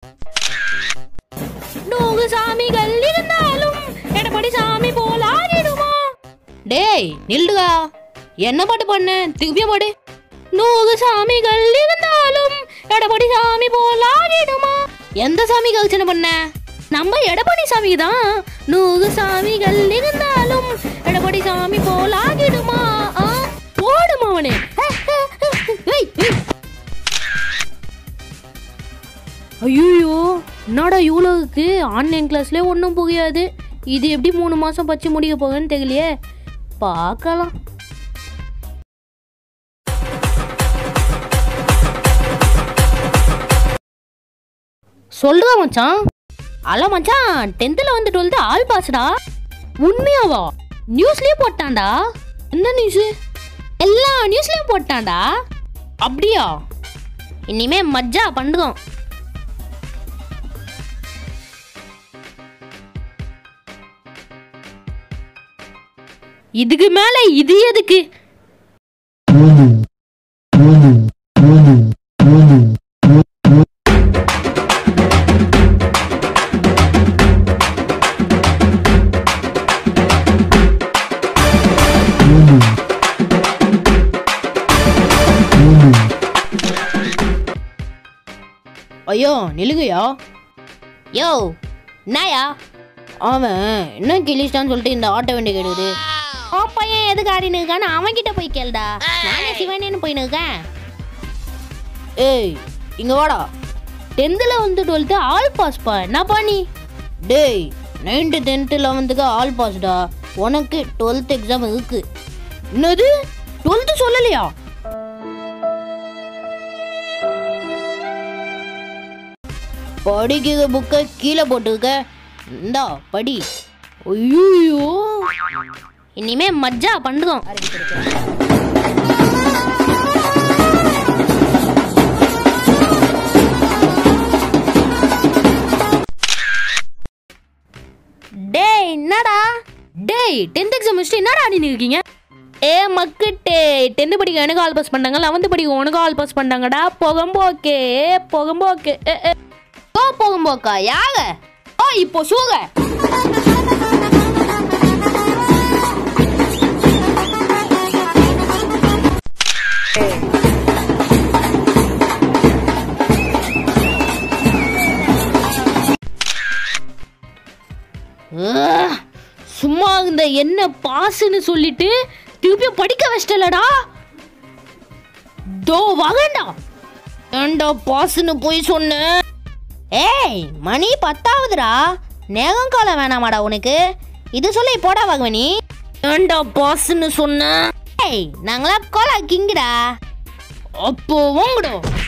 நூறு சாமிகள் இருந்தாலும் எடப்பாடி சாமி போல ஆகிடுமா டேய் நில்லுடா என்ன பாட்டு பண்ண திருப்பியும் பாடு நூறு சாமிகள் இருந்தாலும் எடப்பாடி சாமி போல ஆகிடுமா எந்த சாமிக்கு அர்ச்சனை பண்ண நம்ம எடப்பாடி சாமி தான் நூறு சாமிகள் இருந்தாலும் எடப்பாடி சாமி போல ஆகிடுமா ஆ, போடுமா அவனே ஏய், ஏய். ஐயோ என்னடா இவ்வளோ இருக்கு ஆன்லைன் கிளாஸ்லேயே ஒன்றும் புரியாது இது எப்படி மூணு மாதம் பச்சு முடிக்க போகுதுன்னு தெரியலையே பார்க்கலாம் சொல்லுடா மச்சான் அல்ல மச்சான் டென்த்தில் வந்து டுவெல்த்து ஆல் பாஸ்டா உண்மையாவா நியூஸ்லேயே போட்டான்டா என்ன நியூஸு எல்லா நியூஸ்லேயும் போட்டான்டா அப்படியா இனிமே மஜ்ஜா பண்ணுறோம் இதுக்கு மேல இது எதுக்கு ஐயோ நிலுகையா யோ என்னயா அவன் என்ன கிழிச்சிட்டான்னு சொல்லிட்டு இந்த ஆட்டோ வண்டி கேடுது ஓ பையன் எதுக்கு ஆடினு இருக்கான்னு அவன் கிட்ட போய் கேளுடா நானே சிவனேன்னு போயின்னு இருக்கேன் ஏய் இங்க வாடா டென்த்தில் வந்து டுவெல்த்து ஆல் பாஸ்ப்பா என்னப்பா நீ டேய் நைன்த்து டென்த்து லெவன்த்துக்கு ஆல் பாஸ்டா உனக்கு டுவெல்த் எக்ஸாம் இருக்கு என்னது டுவெல்த்து சொல்லலையா படிக்கிற புக்கை கீழே போட்டுருக்க இந்தா படி ஐயோ இனிமே மஜ்ஜா பண்ணுறோம் டேய் என்னடா டேய் டென்த் எக்ஸாம் முடிச்சுட்டு என்னடா ஆடினு இருக்கீங்க ஏ மக்கிட்டே டென்த்து படிக்க எனக்கு ஆல் பாஸ் பண்ணாங்க லெவன்த்து படிக்க உனக்கு ஆல் பாஸ் பண்ணாங்கடா புகம்போக்கே புகம்போக்கு ஏ, ஏ. ஓ புகம்போக்கா யாக ஓ இப்போ சூக ஆஹ், சும்மா இந்த என்ன பாசுன்னு சொல்லிட்டு திருப்பியும் படிக்க வச்சிட்டலடா தோ வகண்டா ஏண்டா பாசுன்னு போய் சொன்ன ஏய் மணி பத்தாவதுடா நேகம் காலம் வேணாமாடா உனக்கு இது சொல்லி போடா வகவனி ஏண்டா பாசுன்னு சொன்ன ஏய் நாங்களா கோலா கிங்குடா அப்போ வாங்கடா